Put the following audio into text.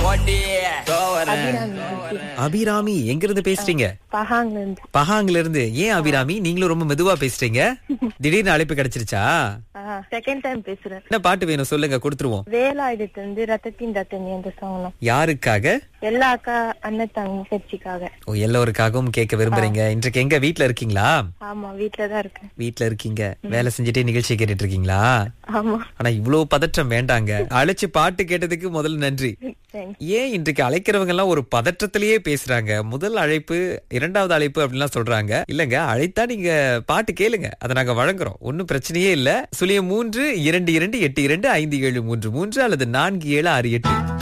அபிராமி அபிராமி எங்க இருந்து பேசுறீங்க பஹாங்ல இருந்து பஹாங்ல இருந்து ஏன் அபிராமி நீங்களும் ரொம்ப மெதுவா பேசுறீங்க திடீர்னு அழைப்பு கிடைச்சிருச்சா செகண்ட் டைம் பேசுறேன் என்ன பாட்டு வேணும் சொல்லுங்க கொடுத்துருவோம் வேலாயுதத்து வந்து ரத்தத்தின் ரத்தனி அந்த சாங் யாருக்காக எல்லா அக்கா அண்ணன் தங்கச்சிக்காக ஓ எல்லோருக்காகவும் கேட்க விரும்புறீங்க இன்றைக்கு எங்க வீட்ல இருக்கீங்களா ஆமா வீட்டுலதான் இருக்கேன் வீட்ல இருக்கீங்க வேலை செஞ்சுட்டே நிகழ்ச்சி கேட்டுட்டு இருக்கீங்களா ஆமா ஆனா இவ்வளவு பதற்றம் வேண்டாங்க அழைச்சு பாட்டு கேட்டதுக்கு முதல்ல நன்றி தேங்க்ஸ் ஏன் இன்றைக்கு அழைக்கிறவங்க எல்லாம் ஒரு பதற்றத்திலேயே பேசுறாங்க முதல் அழைப்பு இரண்டாவது அழைப்பு அப்படின்லாம் சொல்றாங்க இல்லங்க அழைத்தா நீங்க பாட்டு கேளுங்க அதை நாங்க வழங்குறோம் ஒன்னும் பிரச்சனையே இல்ல சுழியம் மூன்று இரண்டு இரண்டு எட்டு இரண்டு ஐந்து ஏழு மூன்று மூன்று அல்லது நான்கு ஏழு ஆறு எட்டு